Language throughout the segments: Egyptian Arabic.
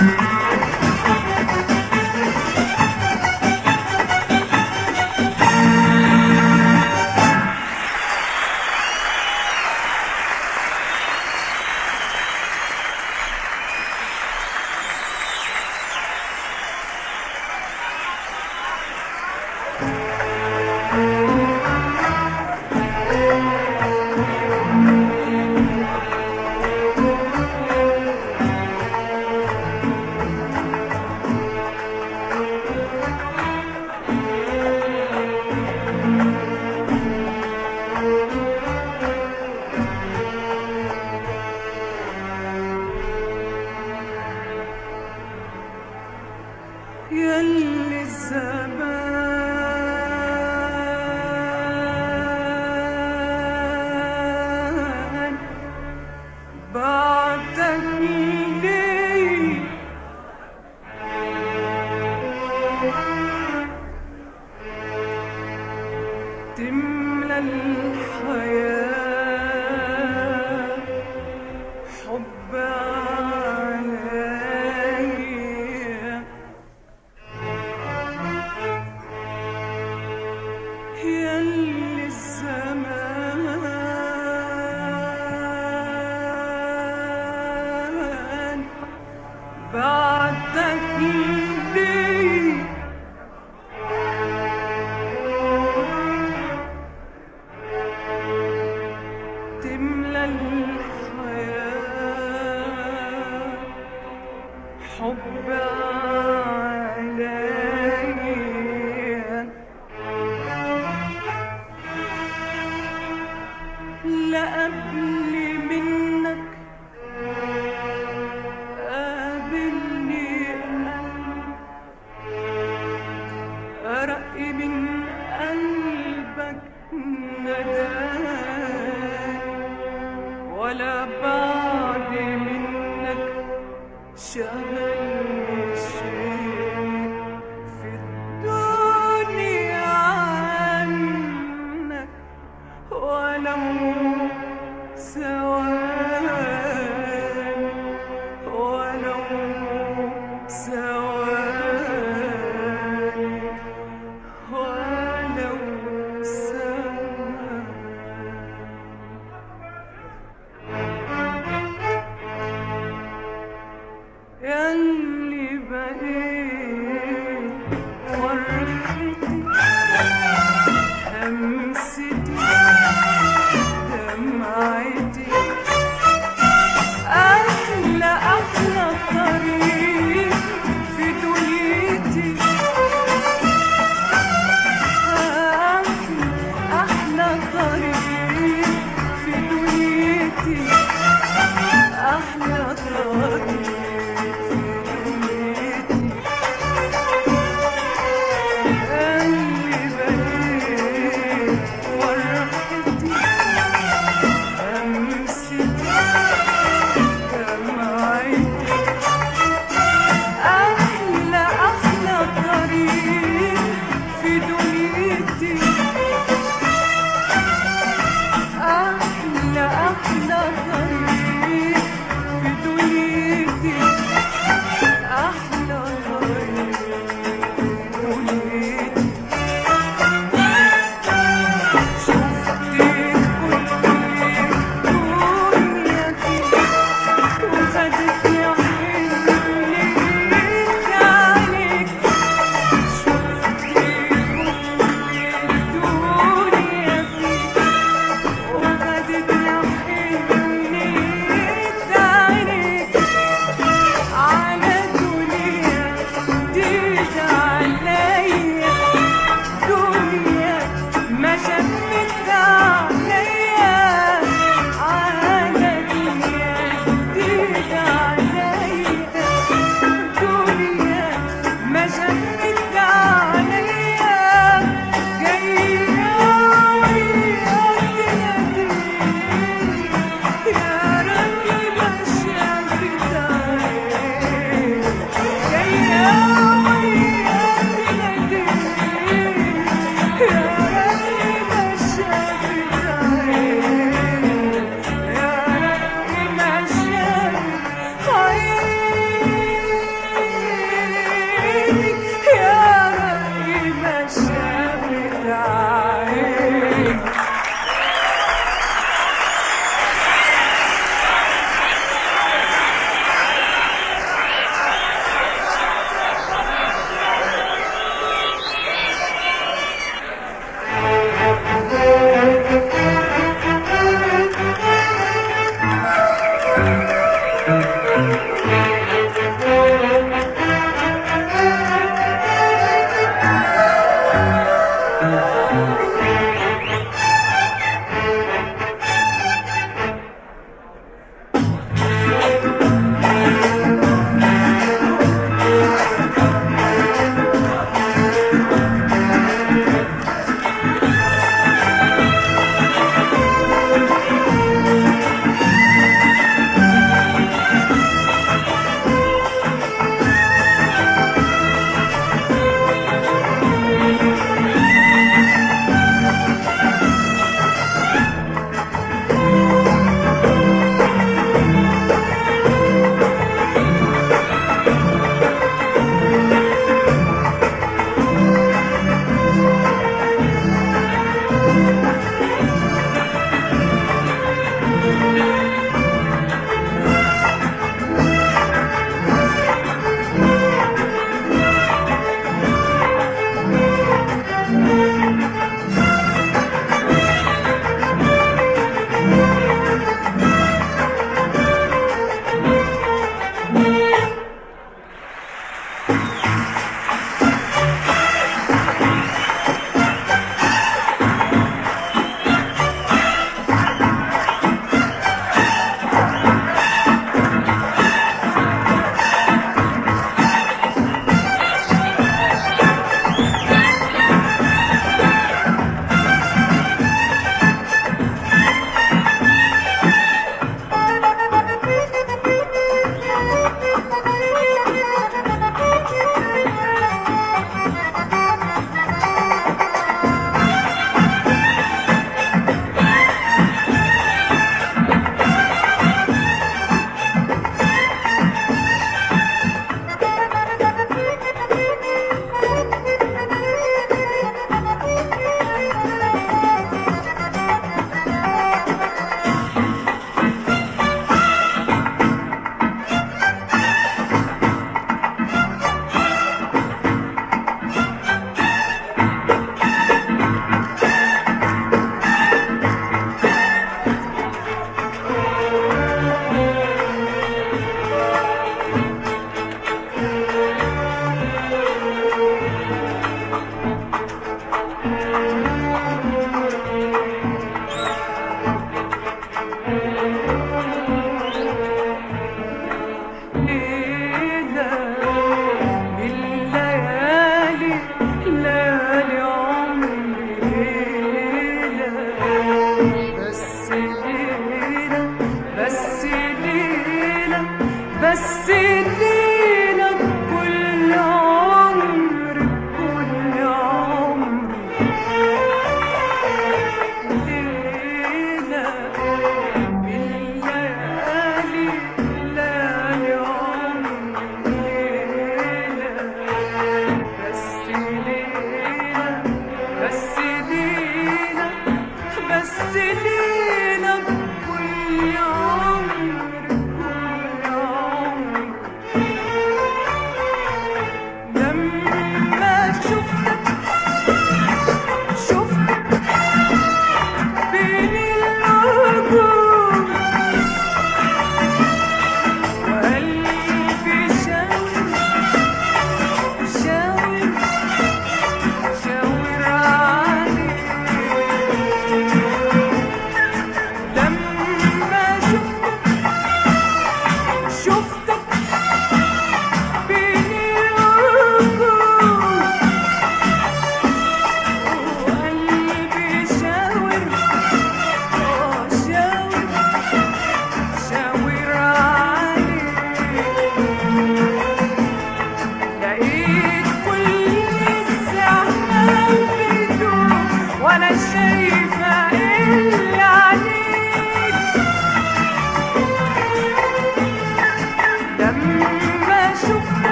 يلي الزمان بعدك ليه تملى الحياة حب عليا يلي الزمان بعدك ليه تملى الحياة حب عليا لا قبل منك قابلني قلب أرق من قلبك نداني ولا بعد منك شغلني شيء في الدنيا عنك ولو ثواني ولو ثواني ولو ثواني يلي بقيت فرحتي همستي دمعتي أحلى أحلى طريق في دنيتي أحلى أحلى طريق في دنيتي أحلى طريق في دنيتي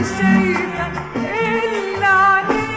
شايفة إلا عليك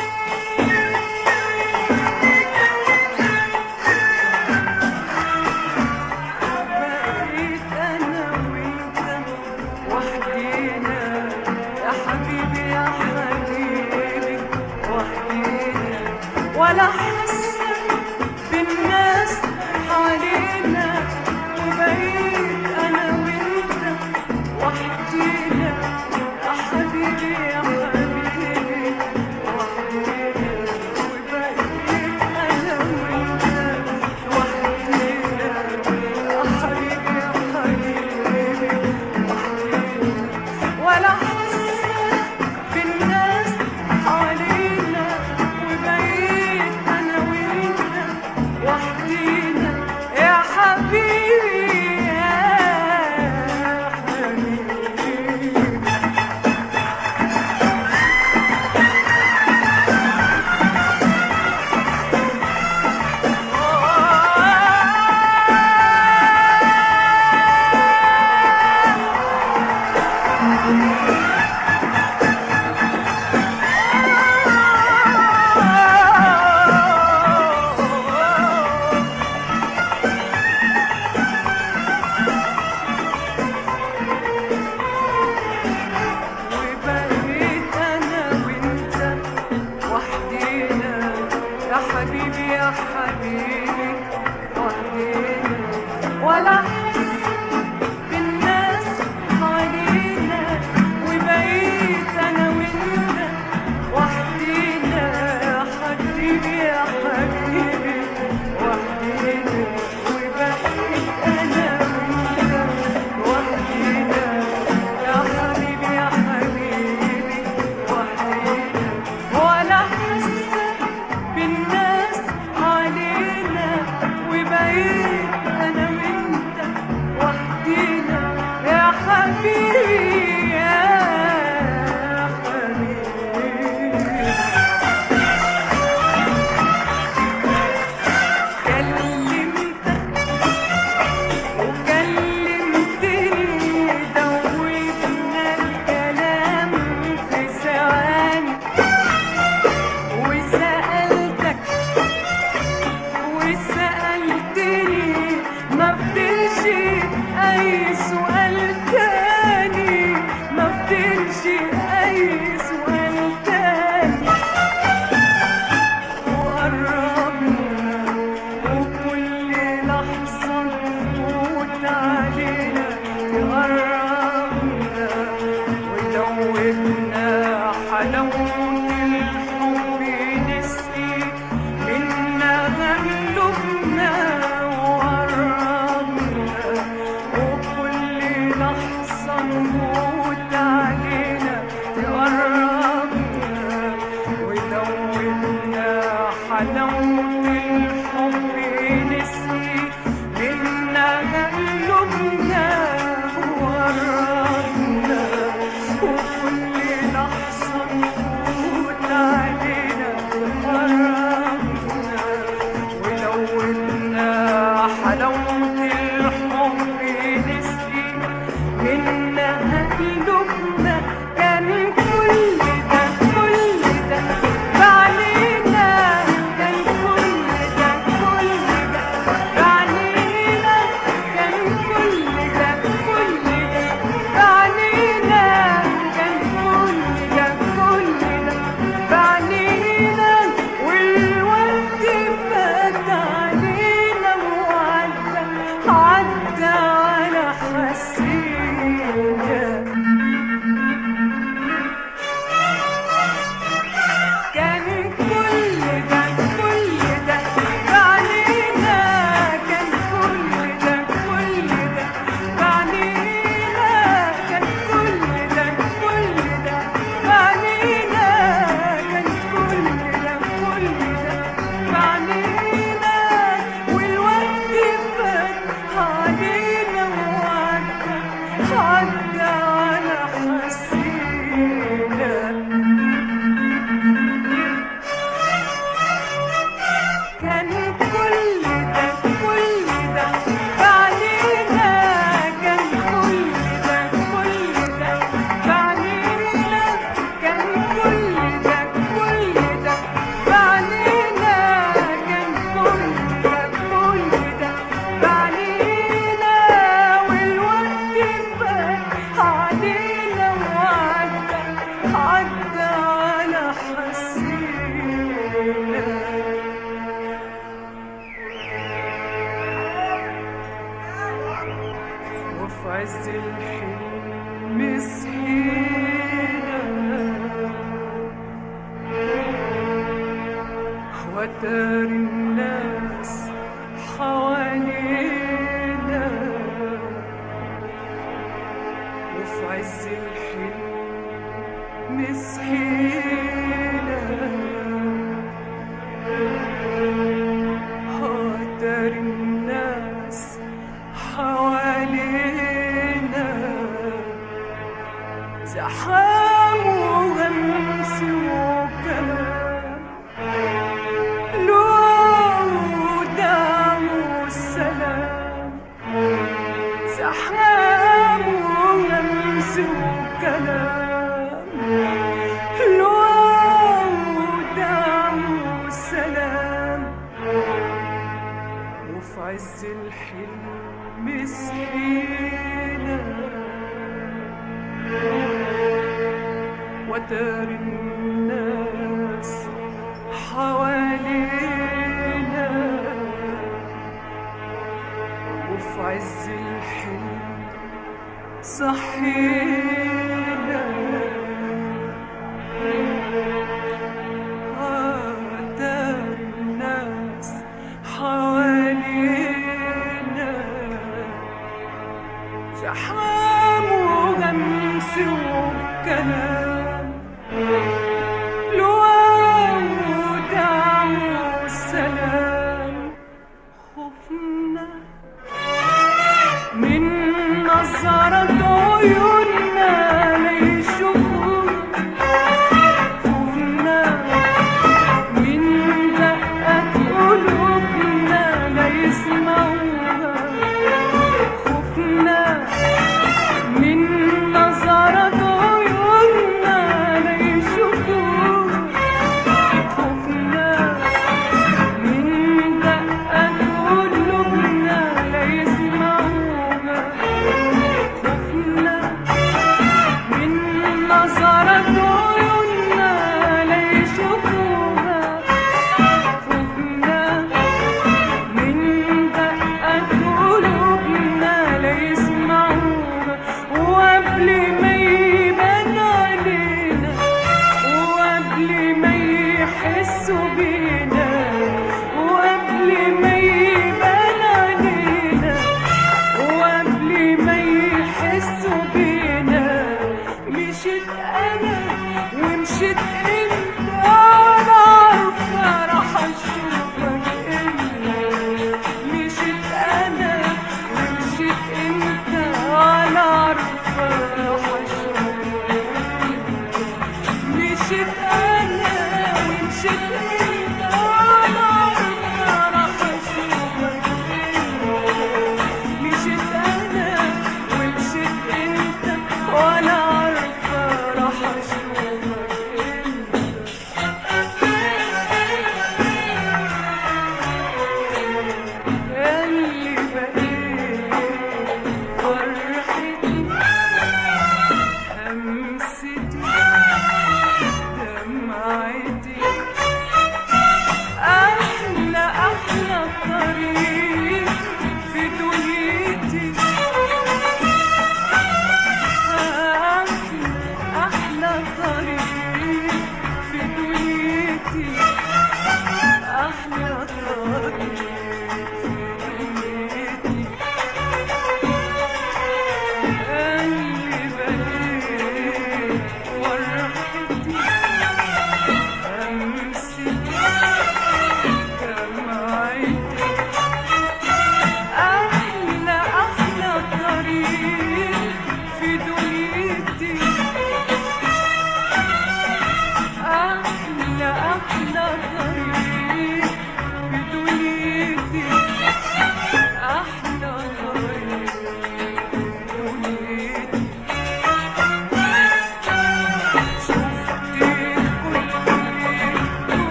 بقيت أنا وأنت وحدينا يا حبيبي يا حبيبي وحدينا ولا حاسة بالناس حوالينا وبقيت أنا وأنت وحدينا يا حبيبي يا حبيبي وحدينا وبقيت أنا وأنت وحدينا يا حبيبي يا حبيبي وحدينا ولا حاسة بالناس حوالينا وبقيت أنا وأنت وحدينا يا حبيبي يا حبيبي وبقيت انا وانت وحدينا يا حبيبي يا حبيبي وحدينا ولا حس بالناس حوالينا وبقيت انا وانت وحدينا يا حبيبي يا حبيبي وحدينا وبقيت انا وانت وحدينا يا حبيبي يا حبيبي وحدينا ولا حاسه بالناس علينا وبقيت انا وانت وحدينا يا حبيبي يا حبيبي كلمتك وكلمتني دوبنا الكلام في ثواني وسألتك وسألتني ما فضلش أي سؤال تاني ما فضلش أي سؤال تاني وقربنا وكل لحظة نفوت علينا تقربنا ودوبنا حلاوة الحب نسقي منا قلوبنا وقربنا وكل لحظة نفوت علينا تقربنا وتاري الناس حوالينا وفي عز الحلم مسحينا وتاري الناس حوالينا زحام وهمس وكلام لو دعم والسلام زحام وهمس وكلام لو دعم والسلام وفي عز الحلم مسكينه وتاري الناس حوالينا وفي عز الحلم صحينا وتاري الناس حوالينا زحام وهمس وكلام لواء ودعم والسلام خفنا من نظرة عيوننا ليشوفونا خفنا من دقة قلوبنا ليسمعوها خفنا من نظرة عيوننا ليشوفونا خفنا من دقة قلوبنا ليسمعونا خفنا من نظرة عيوننا ليشوفوها خفنا من دقة قلوبنا ليسمعونا وقبل ما يبان علينا وقبل ما يحسوا بينا وقبل ما يبان علينا وقبل ما يحسوا بينا مشيت انا ومشيت انت انا عارفه راح اشوفك انت مشيت انا ومشيت انت انا عارفه راح اشوفك مشيت انا ومشيت انت انا عارفه راح اشوفك مشيت انا ومشيت انت وانا عارفه راح اشوفك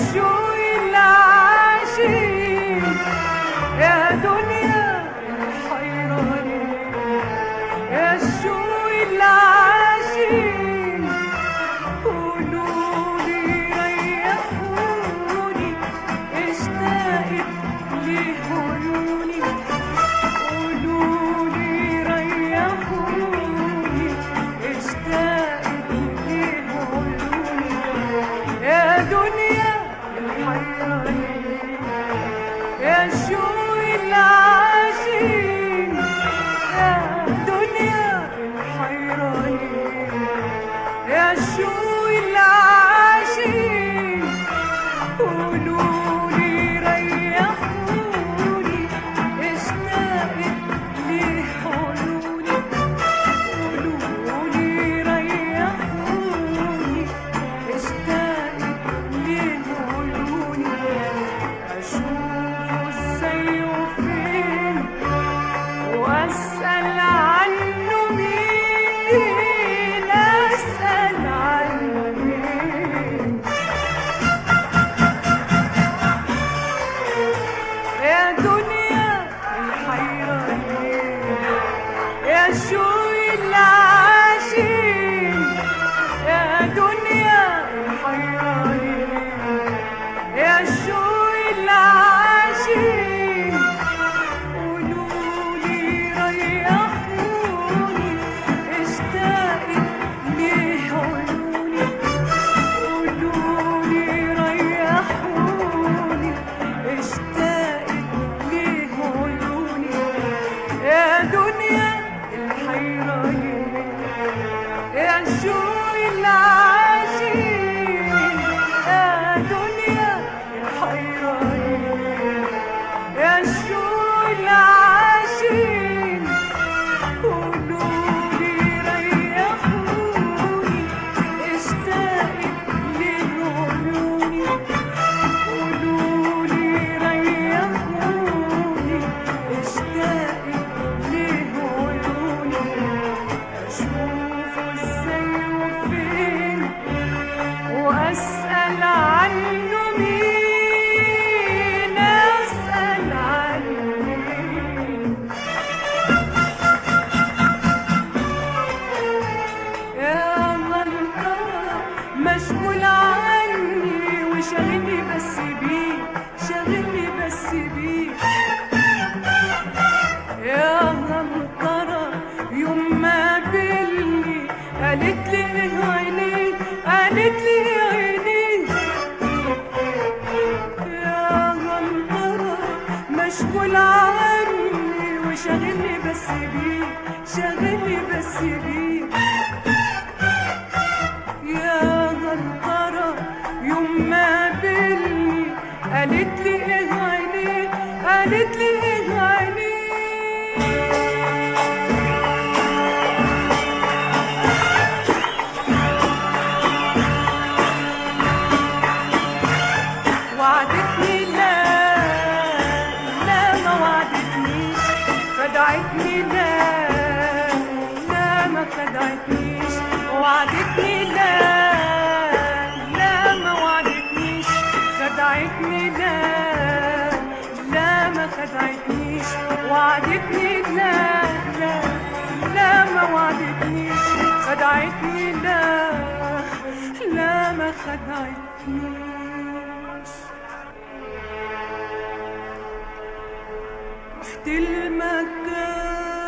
الشوق العاشق يا دنيا الحيراني يا الشوق العاشق قولولي ريحوني اشتاقت لعيوني قولولي ريحوني اشتاقت لعيوني يا دنيا الحيراني يا شوق العاشقين يا دنيا الحيراني يا شوق العاشقين قولولي ريحوني اشتاقت لعيوني قولولي ريحوني اشتاقت لعيوني اشوف السيف فين واسال عنه مين اسال عنه مين يا دنيا الحيراني يا شوق العاشقين يا دنيا الحيراني يا شوق العاشقين قولولي ريحوني اشتاقت لعيوني قولولي ريحوني اشتاقت لعيوني يا دنيا الحيراني يا شوق العاشقين يا دنيا الحيراني يا شوق العاشقين قولولي ريحوني اشتاقت لعيوني قولولي ريحوني اشتاقت لعيوني اشوف السيف فين واسال عنه مين اسال عنه مين يا منطقة مشغول عني وشاغلني بس بيه شاغلني بس بيه يا منطرة يوم ما قابلني قالت لي ايه عيني قالت لي ايه عيني يا منطرة مشغول عني وشاغلني بس بيه شاغلني بس بيه يا غنطرة يوم ما قابلني قالت لي ايه عيني قالت لي ايه عيني وعدتني لا لا ما وعدتنيش خدعتني لا لا ما خدعتنيش وعدتني لا لا ما وعدتنيش خدعتني لا لا ما خدعتنيش وعدتني لا لا لا ما وعدتنيش خدعتني لا لا ما خدعتنيش رحت المكان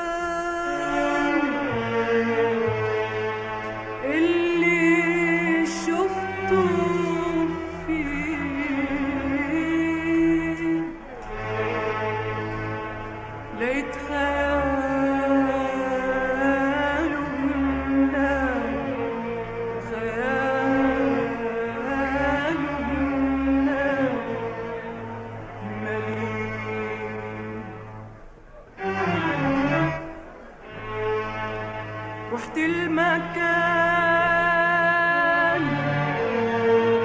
اللي شفته فيه لقيت خياله منام خياله منام مليء رحت المكان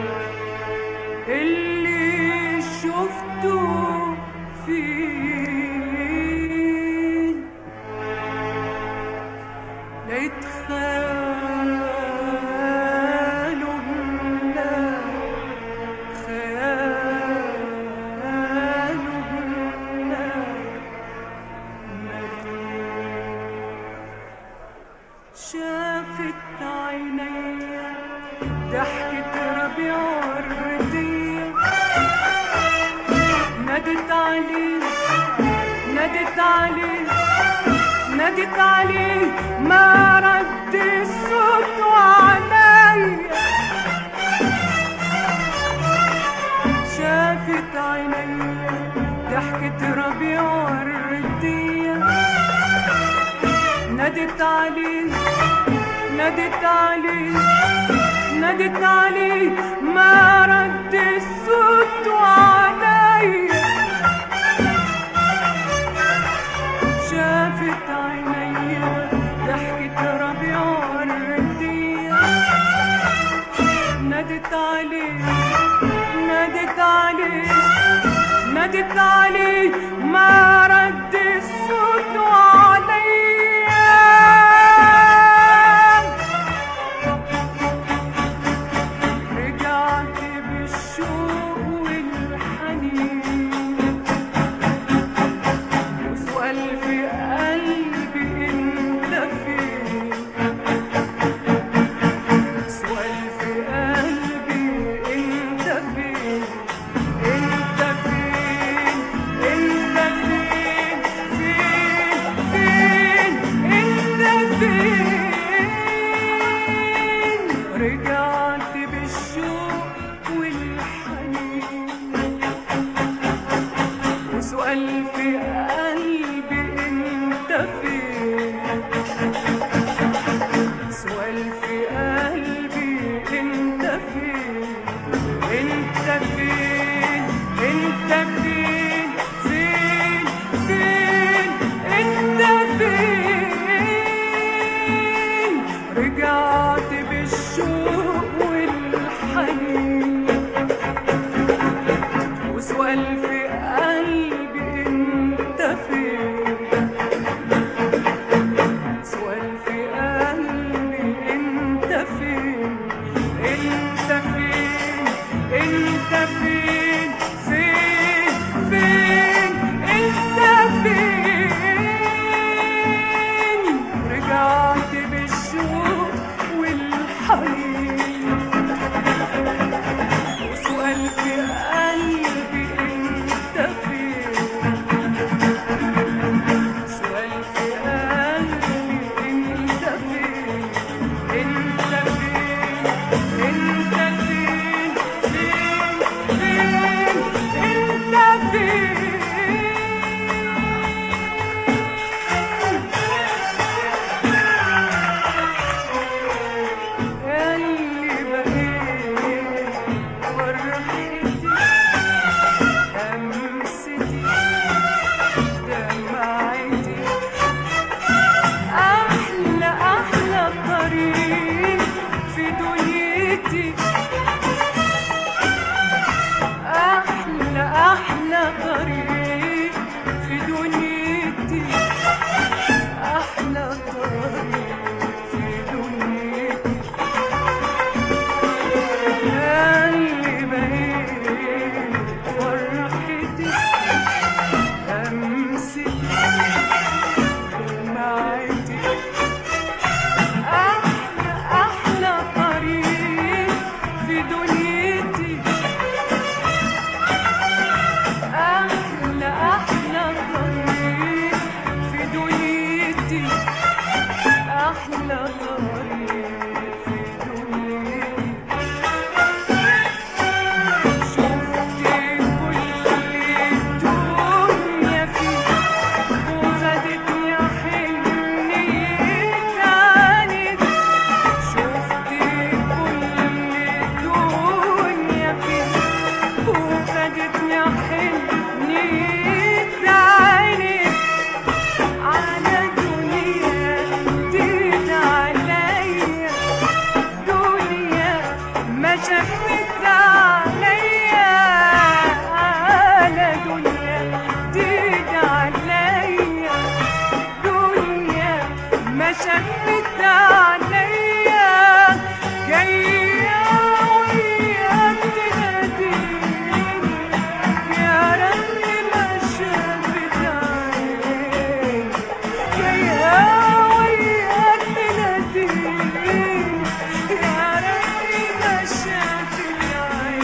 عليه نادت عليه ما رد الصوت عليا شافت عينيا ضحكة ربيع وردية نادت عليه نادت عليه نادت عليه ما رد الصوت عليا شافت عينيا ضحكة ربيع وردية نادت عليه نادت عليه نادت عليه ما رد الصوت عليا رجعت بالشوق والحنين وسؤال في قلبي انت فين سؤال في قلبي انت فين انت فين انت فين فين فين انت فين رجعت بالشوق والحنين وسؤال في قلبي انت فين سؤال في قلبي انت فين انت فين انت فين فين فين انت فين رجعت بالشوق والحنين وسؤال في قلبي انت فين سؤال في قلبي انت فين انت فين انت فين فين فين انت فين رجعت بالشوق والحنين وسؤال في قلبي انت فين سؤال في قلبي انت فين انت فين انت فين فين فين انت فين اللي بقيت فرحتي أمستي دمعتي أحلى أحلى طريق في دنيتي أحلى أحلى طريق في دنيتي أحلى طريق في دنيتي اللي بقيت فرحتي أمسكي دمعتي أحلى أحلى طريق في دنيتي أحلى أحلى طريق في دنيتي أحلى طريق في دنيتي شفت كل الدنيا فيك وخدتني حنية عنك شفت كل الدنيا فيك وخدتني حنية عنك على دنيا جديدة عليا دنيا ما شافت عليا على دنيا جديدة عليا دنيا ما شافت عليا جاية ويا تناديني يا رب ما شافت عيني جاية ويا تناديني يا رب ما شافت عيني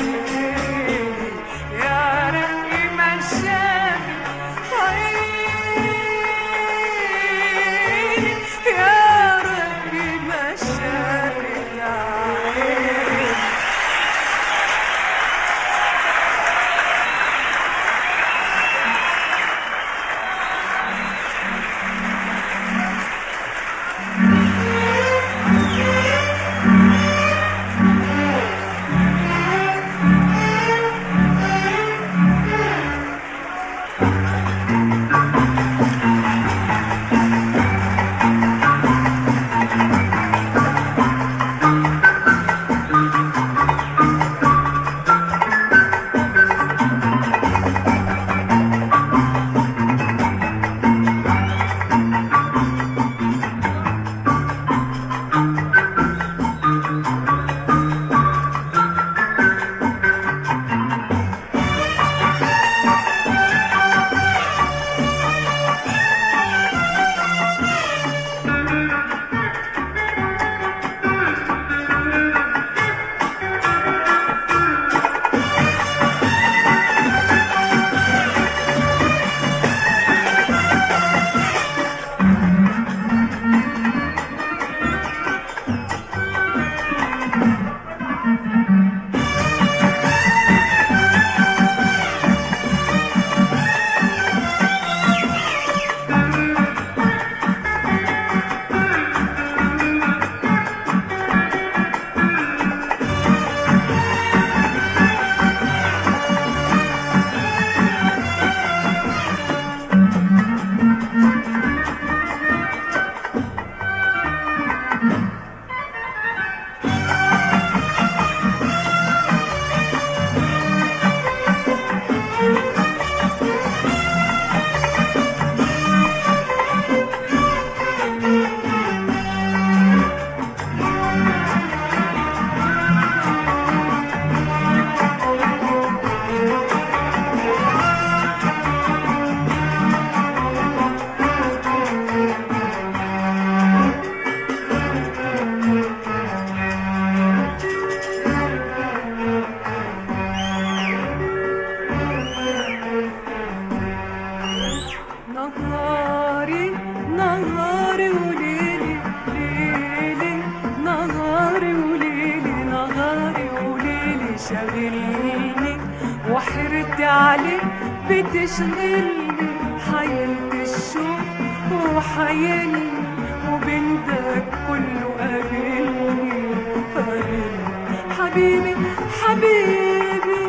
شاغلني وحيرتي عليك بتشغلني حيلت الشوق وحيلني وبين ده كله قابلني قابلني حبيبي حبيبي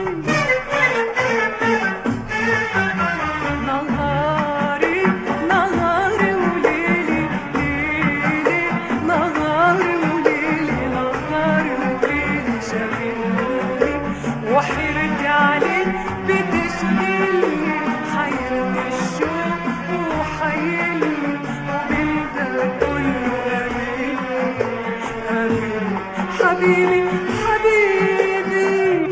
نهاري نهاري وليلي ليلي نهاري وليلي نهاري وليلي شاغلني وحيرتي عليك بتشغلني حيرني الشوق وحيلني وبين ده كله قابلني قابلني حبيبي حبيبي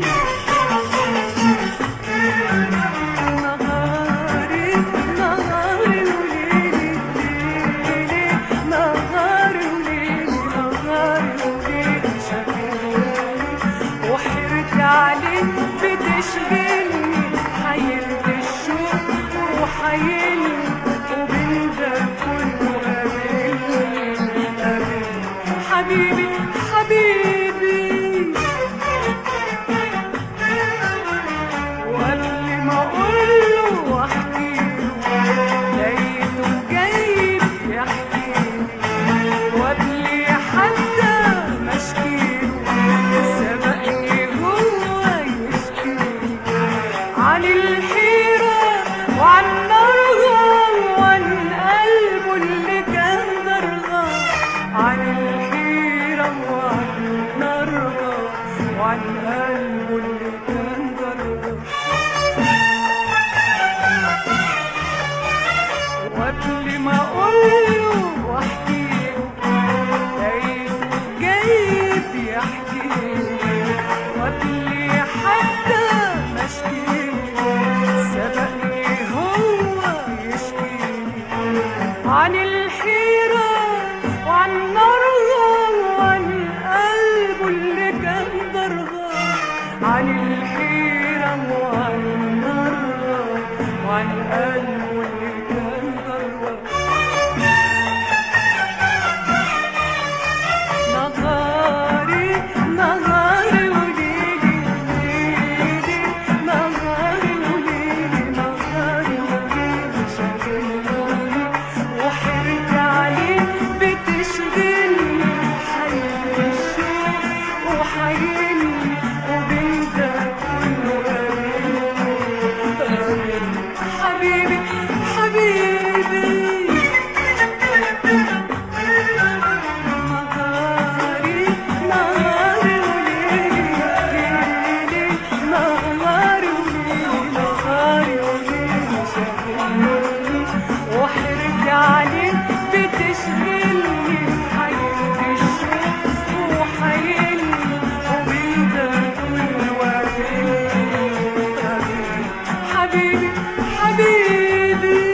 نهاري نهاري وليلي ليلي نهاري وليلي نهاري وليلي شاغلني وحيرتي عليك بتشغلني حيلت الشوق وحيلني وبين ده كله قابلني قابلني حبيبي حبيبي وقبل ما اقوله واحكي لقيته جايب يحكي وقبل حتى ما اشكيله سبقني هو يشكي عن الحيرة وعن نرغم وعن قلبه اللي كان درغم عن الحيرة وعن نرغم وعن قلبه اللي كان درغم وقبل ما اقوله واحكيله لقيته جايب يحكيله وقبل حتى ما اشكيله سبقني هو يشكيلي عن الحيرة وعن نرغم وعن قلبه اللي كان درغم عن الحيرة وعن نرغم وعن قلبه اللي كان درغم نهاري نهاري وليلي ليلي نهاري وليلي نهاري وليلي شاغلني وحيرتي عليك بتشغلني حيل الشوق وحيلني وبين ده كله قابلني قابلني حبيبي حبيبي نهاري نهاري وليلي ليلي نهاري وليلي نهاري وليلي شاغلني وحيرتي عليك بتشغلني حيرت الشوق وحيلني وبين ده كله قابلني حبيبي حبيبي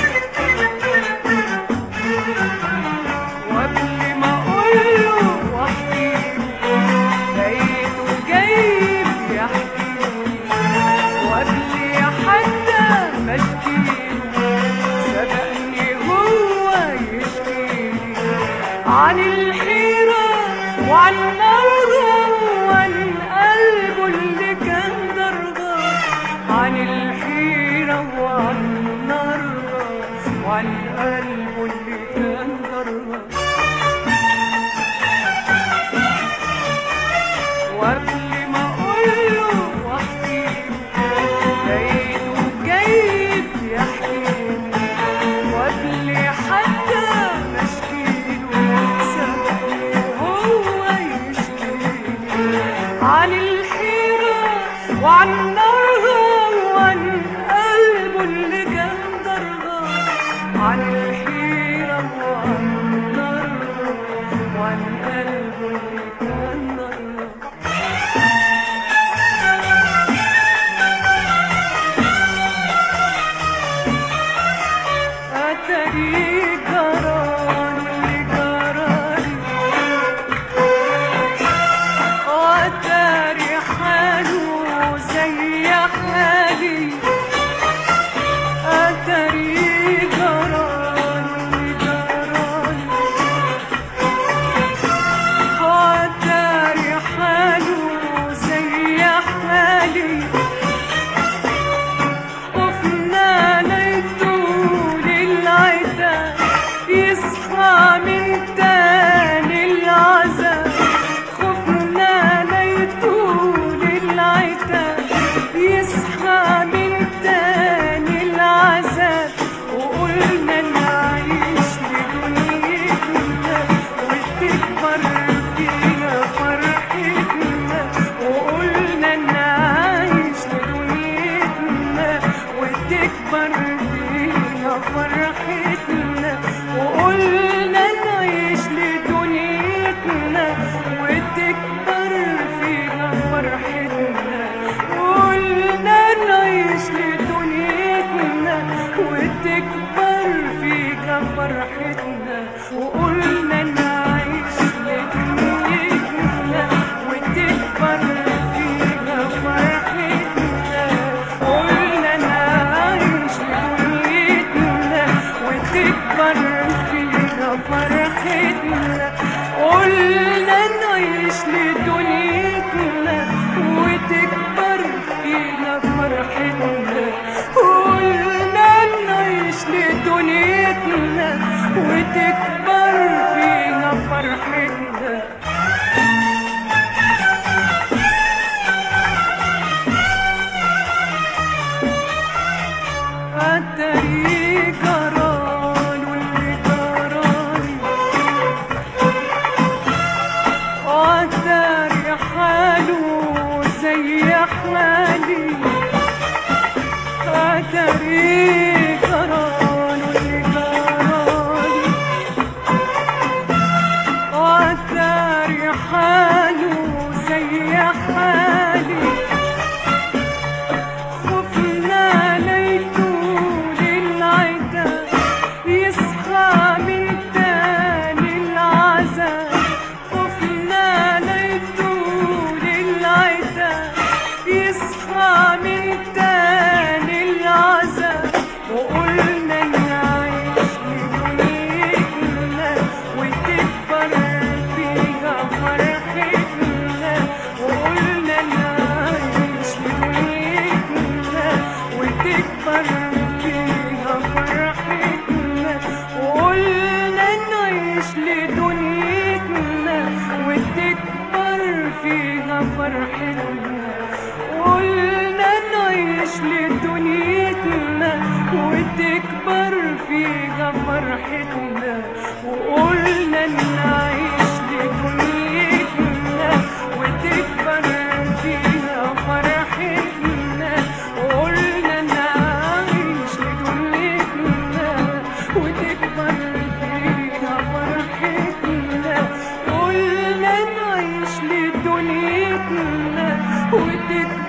وقبل ما اقوله واحكيله لقيته جايب يحكيلي وقبل حتى ما اشكيله سبقني هو يشكيلي عن الحيرة وعن نرغم وعن قلبه اللي كان درغم عن الحيرة وعن نرغم وعن قلبه اللي كان درغم وقبل ما اقوله واحكيله لقيته جايب يحكيلي وقبل حتى ما اشكيله سبقني هو يشكيلي عن الحيرة وعن نرغم وعن قلبه اللي كان درغم عن الحيرة وعن نرغم وعن قلبه اللي كان درغم أتري جران اللي جرالي وأتري حاله زي نعيش لدنيتنا وتكبر فيها فرحتنا وقلنا نعيش لدنيتنا وتكبر فيها فرحتنا وقلنا نعيش لدنيتنا وتكبر فيها فرحتنا قلنا نعيش لدنيتنا وتكبر